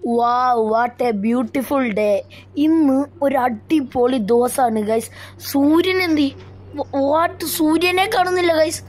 വാ what A beautiful day ഇന്ന് ഒരു അടിപൊളി ദിവസമാണ് ഗൈസ് സൂര്യൻ എന്തി വാട്ട് സൂര്യനെ കാണുന്നില്ല ഗൈസ്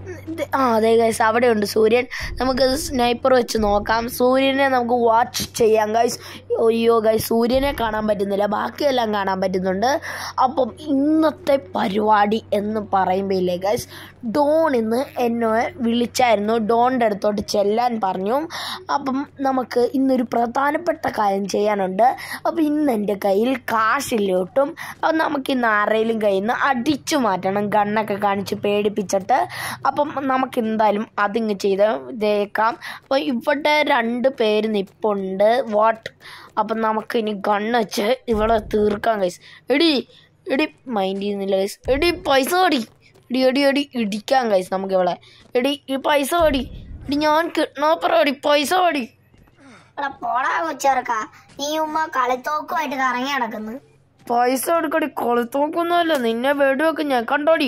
ആ അതെ ഗൈസ് അവിടെയുണ്ട് സൂര്യൻ നമുക്ക് സ്നൈപ്പർ വെച്ച് നോക്കാം സൂര്യനെ നമുക്ക് വാച്ച് ചെയ്യാം ഗൈസ് അയ്യോ ഗൈസ് സൂര്യനെ കാണാൻ പറ്റുന്നില്ല ബാക്കിയെല്ലാം കാണാൻ പറ്റുന്നുണ്ട് അപ്പം ഇന്നത്തെ പരിപാടി എന്ന് പറയുമ്പോൾ ഇല്ലേ ഗൈസ് ഡോൺ ഇന്ന് എന്നെ വിളിച്ചായിരുന്നു ഡോണിൻ്റെ അടുത്തോട്ട് ചെല്ലാൻ പറഞ്ഞു അപ്പം നമുക്ക് ഇന്നൊരു പ്രധാനപ്പെട്ട കാര്യം ചെയ്യാനുണ്ട് അപ്പം ഇന്ന് എൻ്റെ കയ്യിൽ കാശില്ല ഒട്ടും അപ്പം നമുക്ക് ഇന്ന് ആരെങ്കിലും കയ്യിൽ നിന്ന് അടിച്ചു മാറ്റണം ഗണ്ണൊക്കെ കാണിച്ച് പേടിപ്പിച്ചിട്ട് അപ്പം നമുക്ക് എന്തായാലും അതിങ്ങ് ചെയ്ത് ഇതേക്കാം അപ്പോൾ ഇവിടെ രണ്ട് പേര് നിപ്പുണ്ട് വാട്ട് അപ്പം നമുക്ക് ഇനി ഗണ്ണ് വെച്ച് ഇവിടെ തീർക്കാം കൈസ് എടി എടി മൈൻഡ് ചെയ്യുന്നില്ല കൈസ് എടി പൈസ ഓടി എടി എടി എടി ഇടിക്കാം കൈസ് നമുക്ക് ഇവിടെ എടി ഈ പൈസ ഓടി എടി ഞാൻ കിഡ്നാപ്പർ ഓടി പൈസ ഓടി എടാ പോടാ കൊച്ചേർക്ക നീ ഉമ്മ കളിത്തോക്കുമായിട്ട് കറങ്ങി നടക്കുന്നു പൈസ എടുക്കടി കൊളുത്തോക്കൊന്നുമല്ല നിന്നെ വെടിവെക്കും ഞാൻ കണ്ടോടി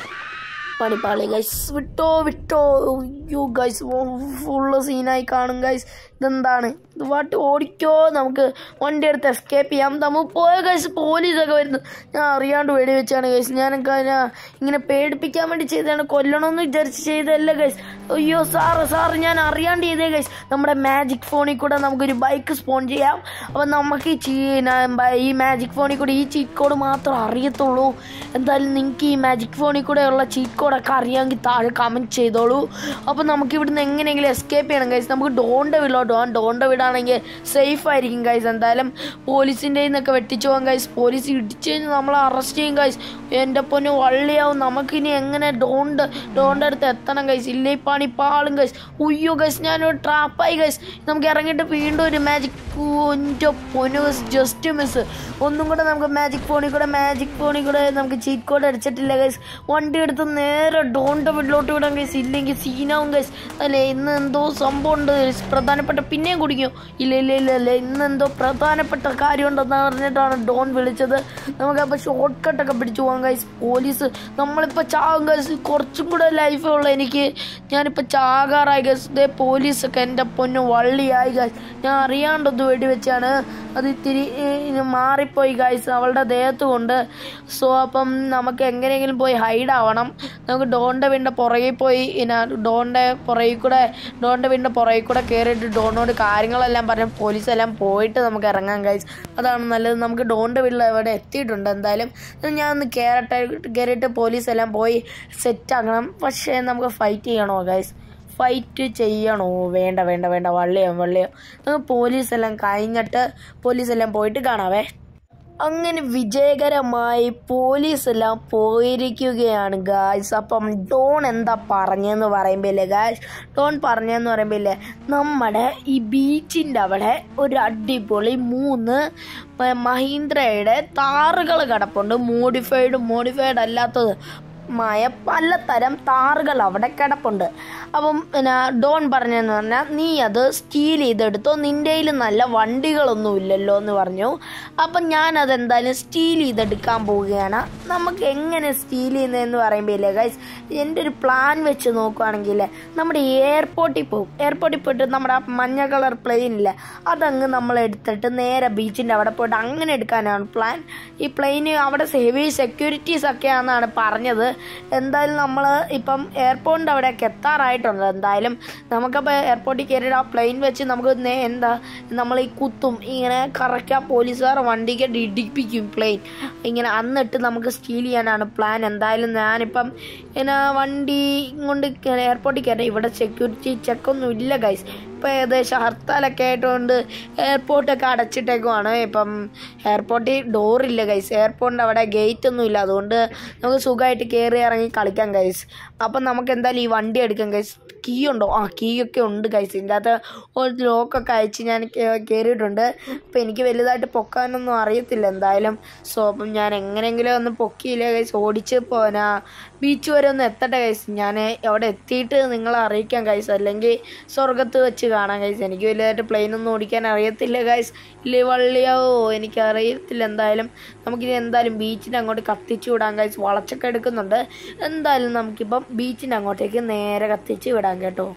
പണിപ്പാളി ഗൈസ് വിട്ടോ വിട്ടോ അയ്യോ ഗൈസ് ഫുള്ള് സീനായി കാണും ഗൈസ് ഇതെന്താണ് ഇത് വാട്ട് ഓടിക്കോ നമുക്ക് വണ്ടി എടുത്ത് എസ്കേപ്പ് ചെയ്യാം നമ്മൾ പോയ ഗൈസ് പോലീസൊക്കെ വരുന്നു ഞാൻ അറിയാണ്ട് വെടി വെച്ചാണ് ഗൈസ് ഞാനൊക്കെ ഞാൻ ഇങ്ങനെ പേടിപ്പിക്കാൻ വേണ്ടി ചെയ്തതാണ് കൊല്ലണമെന്ന് വിചാരിച്ച് ചെയ്തതല്ല ഗൈസ് അയ്യോ സാറ് സാറ് ഞാൻ അറിയാണ്ട് ചെയ്തേ ഗൈസ് നമ്മുടെ മാജിക് ഫോണിൽ കൂടെ നമുക്കൊരു ബൈക്ക് സ്പോൺ ചെയ്യാം അപ്പം നമുക്ക് ഈ ചീ ന- ഈ മാജിക് ഫോണിൽ കൂടെ ഈ ചീറ്റ് കോഡ് മാത്രം അറിയത്തുള്ളൂ എന്തായാലും നിങ്ങൾക്ക് ഈ മാജിക് ഫോണിൽ കൂടെ ഉള്ള ചീറ്റ് കോഡൊക്കെ അറിയാമെങ്കിൽ താഴെ കമൻറ്റ് ചെയ്തോളൂ അപ്പം നമുക്ക് ഇവിടുന്ന് എങ്ങനെയെങ്കിലും എസ്കേപ്പ് ചെയ്യണം ഗൈസ് നമുക്ക് ഡോണ്ട വീട്ടിലോട്ട് പോകാം ഡോണ്ട വീടാണെങ്കിൽ സേഫ് ആയിരിക്കും ഗൈസ് എന്തായാലും പോലീസിൻ്റെ നിന്നൊക്കെ വെട്ടിച്ചു പോകാം ഗൈസ് പോലീസ് ഇടിച്ചു കഴിഞ്ഞാൽ നമ്മളെ അറസ്റ്റ് ചെയ്യും ഗൈസ് എൻ്റെ പൊന്നു വള്ളിയാവും നമുക്കിനി എങ്ങനെ ഡോണ്ട് ഡോണ്ട അടുത്ത് എത്തണം ഗൈസ് ഇല്ല ഈ പണി പാളും ഗൈസ് ഉയ്യോ ഗൈസ് ഞാനൊരു ട്രാപ്പായി ഗൈസ് നമുക്ക് ഇറങ്ങിയിട്ട് വീണ്ടും ഒരു മാജിക് എൻ്റെ പൊന്നു ഗൈസ് ജസ്റ്റ് മിസ് ഒന്നും കൂടെ നമുക്ക് മാജിക് ഫോണിൽ കൂടെ മാജിക് ഫോണിൽ കൂടെ നമുക്ക് ചീറ്റ് കോഡ് അടിച്ചിട്ടില്ല ഗൈസ് വണ്ടി എടുത്ത് നേരെ ഡോണ്ട വീട്ടിലോട്ട് വിടാം ഗൈസ് ഇല്ലെങ്കിൽ സീനാവും ഗൈസ് അല്ലേ ഇന്ന് എന്തോ സംഭവം ഉണ്ട് guys. പ്രധാനപ്പെട്ട പിന്നെയും കുടിക്കും ഇല്ല ഇല്ല ഇല്ല ഇല്ല ഇന്ന് എന്തോ പ്രധാനപ്പെട്ട കാര്യം ഉണ്ടെന്ന് പറഞ്ഞിട്ടാണ് ഡോൺ വിളിച്ചത് നമുക്കപ്പോൾ ഷോർട്ട് കട്ടൊക്കെ പിടിച്ചു പോകാം ഗൈസ് പോലീസ് നമ്മളിപ്പോൾ ചാകും ഗൈസ് കുറച്ചും കൂടെ ലൈഫേ ഉള്ളൂ എനിക്ക് ഞാനിപ്പോൾ ചാകാറായി ഗൈസ് ഇതേ പോലീസൊക്കെ എൻ്റെ പൊന്നു വള്ളിയായി ഗൈസ് ഞാൻ അറിയാണ്ടൊന്ന് വെടിവെച്ചാണ് അത് ഇത്തിരി ഏ, മാറിപ്പോയി ഗൈസ് അവളുടെ ദേഹത്ത് കൊണ്ട് സോ അപ്പം നമുക്ക് എങ്ങനെയെങ്കിലും പോയി ഹൈഡ് ആവണം നമുക്ക് ഡോണിൻ്റെ വീടിൻ്റെ പുറകിൽ പോയി ഇന ഡോണിൻ്റെ പുറകിൽ കൂടെ ഡോണിൻ്റെ വീടിൻ്റെ പുറകിൽ കൂടെ കയറിയിട്ട് ഡോണിനോട് കാര്യങ്ങളെല്ലാം പറഞ്ഞ് പോലീസെല്ലാം പോയിട്ട് നമുക്ക് ഇറങ്ങാം ഗൈസ് അതാണ് നല്ലത് നമുക്ക് ഡോണിൻ്റെ വീട്ടിൽ അവിടെ എത്തിയിട്ടുണ്ട് എന്തായാലും ഞാൻ ഒന്ന് കയറട്ടെ കയറിയിട്ട് പോലീസെല്ലാം പോയി സെറ്റ് ആക്കണം പക്ഷേ നമുക്ക് ഫൈറ്റ് ചെയ്യണോ ഗൈസ് ഫൈറ്റ് ചെയ്യണോ വേണ്ട വേണ്ട വേണ്ട വള്ളിയോ വള്ളിയോ നമുക്ക് പോലീസെല്ലാം കഴിഞ്ഞിട്ട് പോലീസെല്ലാം പോയിട്ട് കാണാവേ അങ്ങനെ വിജയകരമായി പോലീസ് എല്ലാം പോയിരിക്കുകയാണ് ഗായ്സ് അപ്പം ഡോൺ എന്താ പറഞ്ഞെന്ന് പറയുമ്പോഴേ ഗായ്സ് ഡോൺ പറഞ്ഞെന്ന് പറയുമ്പോഴേ നമ്മുടെ ഈ ബീച്ചിൻ്റെ അവിടെ ഒരു അടിപൊളി മൂന്ന് മ- മഹീന്ദ്രയുടെ താറുകൾ കിടപ്പുണ്ട് മോഡിഫൈഡ് മോഡിഫൈഡ് അല്ലാത്തത് മായ പലതരം താറുകൾ അവിടെ കിടപ്പുണ്ട് അപ്പം പിന്നെ ഡോൺ പറഞ്ഞെന്ന് പറഞ്ഞാൽ നീ അത് സ്റ്റീൽ ചെയ്തെടുത്തോ നിൻ്റെ കയ്യിൽ നല്ല വണ്ടികളൊന്നും ഇല്ലല്ലോ എന്ന് പറഞ്ഞു അപ്പം ഞാൻ അതെന്തായാലും സ്റ്റീൽ ചെയ്തെടുക്കാൻ പോവുകയാണ് നമുക്ക് എങ്ങനെ സ്റ്റീൽ ചെയ്യുന്നതെന്ന് പറയുമ്പോൾ ഇല്ലേ ഗൈസ് എൻ്റെ ഒരു പ്ലാൻ വെച്ച് നോക്കുകയാണെങ്കിൽ നമ്മുടെ എയർപോർട്ടിൽ പോകും എയർപോർട്ടിൽ പോയിട്ട് നമ്മുടെ ആ മഞ്ഞ കളർ പ്ലെയിൻ ഇല്ലേ അതങ്ങ് നമ്മൾ എടുത്തിട്ട് നേരെ ബീച്ചിൻ്റെ അവിടെ പോയിട്ട് അങ്ങനെ എടുക്കാനാണ് പ്ലാൻ ഈ പ്ലെയിന് അവിടെ ഹെവി സെക്യൂരിറ്റീസ് ഒക്കെയാണെന്നാണ് പറഞ്ഞത് എന്തായാലും നമ്മൾ ഇപ്പം എയർപോർട്ടിൻ്റെ അവിടെയൊക്കെ എത്താറായിട്ടുണ്ട് എന്തായാലും നമുക്കപ്പോൾ എയർപോർട്ടിൽ കയറിയിട്ട് ആ പ്ലെയിൻ വെച്ച് നമുക്ക് നേ- എന്താ നമ്മൾ ഈ കുത്തും ഇങ്ങനെ കറക്റ്റ് ആ പോലീസുകാർ വണ്ടിക്ക് ഇടിപ്പിക്കും പ്ലെയിൻ ഇങ്ങനെ അന്നിട്ട് നമുക്ക് സ്റ്റീൽ ചെയ്യാനാണ് പ്ലാൻ എന്തായാലും ഞാനിപ്പം ഇങ്ങനെ വണ്ടി കൊണ്ട് എയർപോർട്ടിൽ കയറി ഇവിടെ സെക്യൂരിറ്റി ചെക്കൊന്നും ഇല്ല ഗൈസ് ഇപ്പം ഏകദേശം ഹർത്താലൊക്കെ ആയതുകൊണ്ട് എയർപോർട്ടൊക്കെ അടച്ചിട്ടേക്കുവാണ് ഇപ്പം എയർപോർട്ടിൽ ഡോറില്ല ഗൈസ് എയർപോർട്ടിൻ്റെ അവിടെ ഗേറ്റ് ഒന്നും ഇല്ല അതുകൊണ്ട് നമുക്ക് സുഖമായിട്ട് കയറി ഇറങ്ങി കളിക്കാം ഗൈസ് അപ്പം നമുക്ക് എന്തായാലും ഈ വണ്ടി എടുക്കാം ഗൈസ് കീ ഉണ്ടോ ആ കീ ഒക്കെ ഉണ്ട് ഗൈസ് ഇതിൻ്റെ അകത്ത് ഒരു ലോക്കൊക്കെ അയച്ച് ഞാൻ കേ- കയറിയിട്ടുണ്ട് അപ്പം എനിക്ക് വലുതായിട്ട് പൊക്കാനൊന്നും അറിയത്തില്ല എന്തായാലും സോ അപ്പം ഞാൻ എങ്ങനെയെങ്കിലും ഒന്ന് പൊക്കിയില്ല ഗൈസ് ഓടിച്ച് പോനാ ബീച്ച് വരെ ഒന്ന് എത്തട്ടെ ഗൈസ് ഞാൻ അവിടെ എത്തിയിട്ട് നിങ്ങളെ അറിയിക്കാം ഗൈസ് അല്ലെങ്കിൽ സ്വർഗത്ത് വെച്ച് കാണാം ഗൈസ് എനിക്ക് വലുതായിട്ട് പ്ലെയിൻ ഒന്നും ഓടിക്കാൻ അറിയത്തില്ല ഗൈസ് ഇല്ലേ വള്ളിയാവോ എനിക്ക് അറിയത്തില്ല എന്തായാലും നമുക്കിനി എന്തായാലും ബീച്ചിൻ്റെ അങ്ങോട്ട് കത്തിച്ച് വിടാം ഗൈസ് വളച്ചൊക്കെ എടുക്കുന്നുണ്ട് എന്തായാലും നമുക്കിപ്പം ബീച്ചിൻ്റെ അങ്ങോട്ടേക്ക് നേരെ കത്തിച്ച് വിടാം കേട്ടോ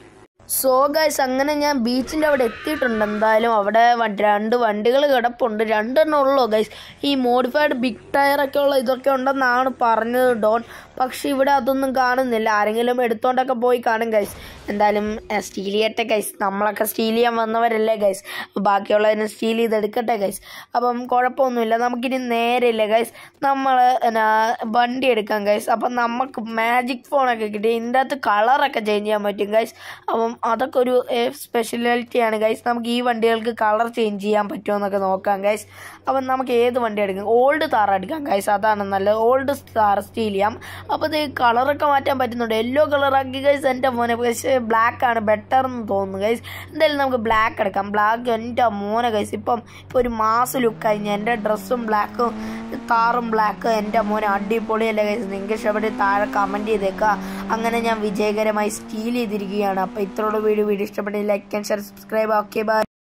സോ ഗൈസ് അങ്ങനെ ഞാൻ ബീച്ചിൻ്റെ അവിടെ എത്തിയിട്ടുണ്ട് എന്തായാലും അവിടെ വ- രണ്ട് വണ്ടികൾ കിടപ്പുണ്ട് രണ്ടെണ്ണം ഉള്ളൂ ഗൈസ് ഈ മോഡിഫൈഡ് ബിഗ് ടയർ ഒക്കെ ഉള്ള ഇതൊക്കെ ഉണ്ടെന്നാണ് പറഞ്ഞത് ഡോൺ പക്ഷെ ഇവിടെ അതൊന്നും കാണുന്നില്ല ആരെങ്കിലും എടുത്തോണ്ടൊക്കെ പോയി കാണും ഗൈസ് എന്തായാലും സ്റ്റീൽ ചെയ്യട്ടെ ഗൈസ് നമ്മളൊക്കെ സ്റ്റീൽ ചെയ്യാൻ വന്നവരല്ലേ ഗൈസ് ബാക്കിയുള്ളതിനെ സ്റ്റീൽ ചെയ്ത് എടുക്കട്ടെ ഗൈസ് അപ്പം കുഴപ്പമൊന്നുമില്ല നമുക്കിനി നേരെയില്ല ഗൈസ് നമ്മൾ എന്നാ വണ്ടി എടുക്കാം ഗൈസ് അപ്പം നമുക്ക് മാജിക് ഫോണൊക്കെ കിട്ടി ഇതിൻ്റെ അകത്ത് കളറൊക്കെ ചേഞ്ച് ചെയ്യാൻ പറ്റും ഗൈസ് അപ്പം അതൊക്കെ ഒരു സ്പെഷ്യാലിറ്റിയാണ് ഗൈസ് നമുക്ക് ഈ വണ്ടികൾക്ക് കളർ ചേഞ്ച് ചെയ്യാൻ പറ്റുമോ എന്നൊക്കെ നോക്കാം ഗൈസ് അപ്പം നമുക്ക് ഏത് വണ്ടി എടുക്കാം ഓൾഡ് താർ എടുക്കാം ഗൈസ് അതാണ് നല്ലത് ഓൾഡ് താർ സ്റ്റീൽ ചെയ്യാം അപ്പോൾ ഇത് കളറൊക്കെ മാറ്റാൻ പറ്റുന്നുണ്ട് യെല്ലോ കളറാക്കി ഗൈസ് എൻ്റെ മോനെ പക്ഷേ ബ്ലാക്ക് ആണ് ബെറ്റർ എന്ന് തോന്നുന്നു ഗൈസ് എന്തായാലും നമുക്ക് ബ്ലാക്ക് എടുക്കാം ബ്ലാക്ക് എൻ്റെ മോനെ ഗൈസ് ഇപ്പം ഇപ്പോൾ ഒരു മാസം ലുക്ക് കഴിഞ്ഞ് എൻ്റെ ഡ്രസ്സും ബ്ലാക്കും താറും ബ്ലാക്ക് എൻ്റെ മോനെ അടിപൊളിയല്ലേ ഗൈസ് നിങ്ങൾക്ക് ഇഷ്ടപ്പെട്ട് താഴെ കമൻറ്റ് ചെയ്തേക്കുക അങ്ങനെ ഞാൻ വിജയകരമായി സ്റ്റീൽ ചെയ്തിരിക്കുകയാണ് അപ്പോൾ ഇത്രയുള്ള വീഡിയോ വീഡിയോ ഇഷ്ടപ്പെട്ടെങ്കിൽ like and share subscribe okay by